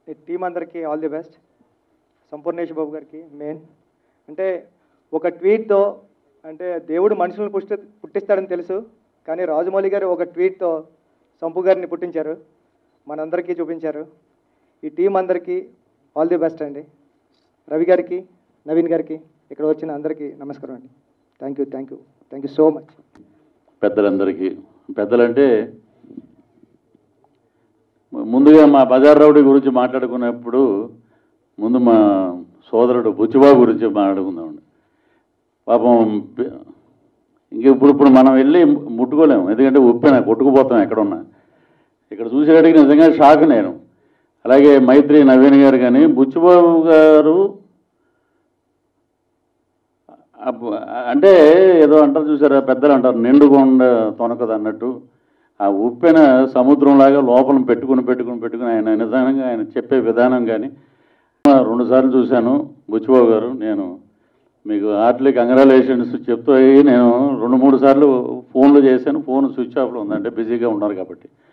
ఈ టీం అందరికీ all the best Sampoornesh Babu గారికి మెయిన్ అంటే ఒక ట్వీట్తో అంటే దేవుడు మనుషులను పుష్టి పుట్టిస్తాడని తెలుసు కానీ రాజమౌళి గారు ఒక ట్వీట్తో సంపు గారిని పుట్టించారు మనందరికీ చూపించారు ఈ టీం అందరికీ ఆల్ ది బెస్ట్ అండి రవి గారికి నవీన్ గారికి ఇక్కడ వచ్చిన అందరికీ నమస్కారం అండి thank you thank you thank you so much పెద్దలందరికీ పెద్దలంటే ముందుగా మా బజార్ రౌడీ గురించి మాట్లాడుకున్నప్పుడు ముందు మా సోదరుడు బుచ్చిబాబు గురించి మాట్లాడుకుందామండి పాపం పి- ఇంక ఇప్పుడు ఇప్పుడు మనం వెళ్ళి ముట్టుకోలేము ఎందుకంటే ఉప్పెన కొట్టుకుపోతాం ఎక్కడున్నా ఇక్కడ చూసేటికి నిజంగా షాక్ నేను అలాగే మైత్రి నవీన్ గారు కానీ బుచ్చిబాబు గారు అబ్బ- అంటే ఏదో అంటారు చూసారా పెద్దలు అంటారు నిండుకొండ తొనకదు అన్నట్టు ఆ ఉప్పెన సముద్రంలాగా లోపల పెట్టుకుని పెట్టుకుని పెట్టుకుని ఆయన నిదానంగా ఆయన చెప్పే విధానం కానీ రెండు సార్లు చూశాను బుచ్చిబాబు గారు నేను మీకు హార్ట్లీ కంగ్రాలేషన్స్ చెప్తూ నేను రెండు మూడు సార్లు ఫోన్లు చేశాను ఫోన్ స్విచ్ ఆఫ్లో ఉందంటే బిజీగా ఉన్నారు కాబట్టి